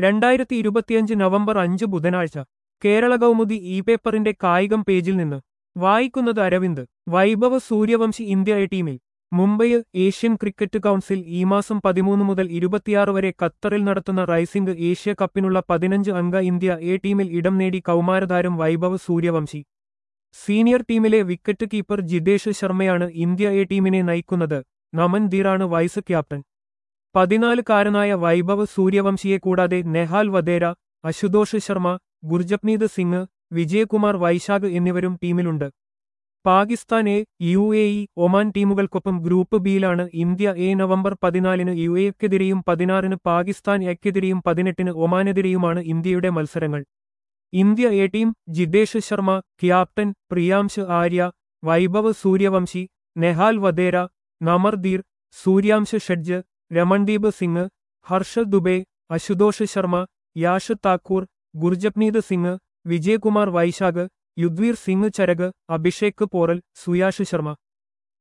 രണ്ടായിരത്തി ഇരുപത്തിയഞ്ച് നവംബർ അഞ്ച് ബുധനാഴ്ച കേരള കൗമുദി ഇ പേപ്പറിന്റെ കായികം പേജിൽ നിന്ന് വായിക്കുന്നത് അരവിന്ദ് വൈഭവ സൂര്യവംശി ഇന്ത്യ എ ടീമിൽ മുംബൈ ഏഷ്യൻ ക്രിക്കറ്റ് കൗൺസിൽ ഈ മാസം പതിമൂന്ന് മുതൽ ഇരുപത്തിയാറ് വരെ ഖത്തറിൽ നടത്തുന്ന റൈസിംഗ് ഏഷ്യ കപ്പിനുള്ള പതിനഞ്ച് അംഗ ഇന്ത്യ എ ടീമിൽ ഇടം നേടി കൗമാരതാരം വൈഭവ് സൂര്യവംശി സീനിയർ ടീമിലെ വിക്കറ്റ് കീപ്പർ ജിതേഷ് ശർമ്മയാണ് ഇന്ത്യ എ ടീമിനെ നയിക്കുന്നത് നമൻ ധീറാണ് വൈസ് ക്യാപ്റ്റൻ പതിനാലുകാരനായ വൈഭവ് സൂര്യവംശിയെ കൂടാതെ നെഹാൽ വധേര അശുതോഷ് ശർമ്മ ഗുർജപ്നീത് സിംഗ് വിജയകുമാർ വൈശാഖ് എന്നിവരും ടീമിലുണ്ട് Pakistan A U A E Oman ടീമുകൾക്കൊപ്പം group ബിയിലാണ് India A November പതിനാലിന് യു എക്കെതിരെയും പതിനാറിന് പാകിസ്ഥാൻ എക്കെതിരെയും പതിനെട്ടിന് ഒമാനെതിരെയുമാണ് ഇന്ത്യയുടെ മത്സരങ്ങൾ India A team Jithesh Sharma captain പ്രിയാംശ് Arya Vaibhav Suryavanshi Nehal Wadhera നമർദീർ സൂര്യാംശ് ഷഡ്ജ് Ramandeep Singh Harshad Dubey Ashutosh Sharma Yash Thakur ഗുർജപ്നീത് Singh Vijayakumar Vaishakh യുദ്വീർ Singh ചരക് Abhishek പോറൽ സുയാഷ് ശർമ്മ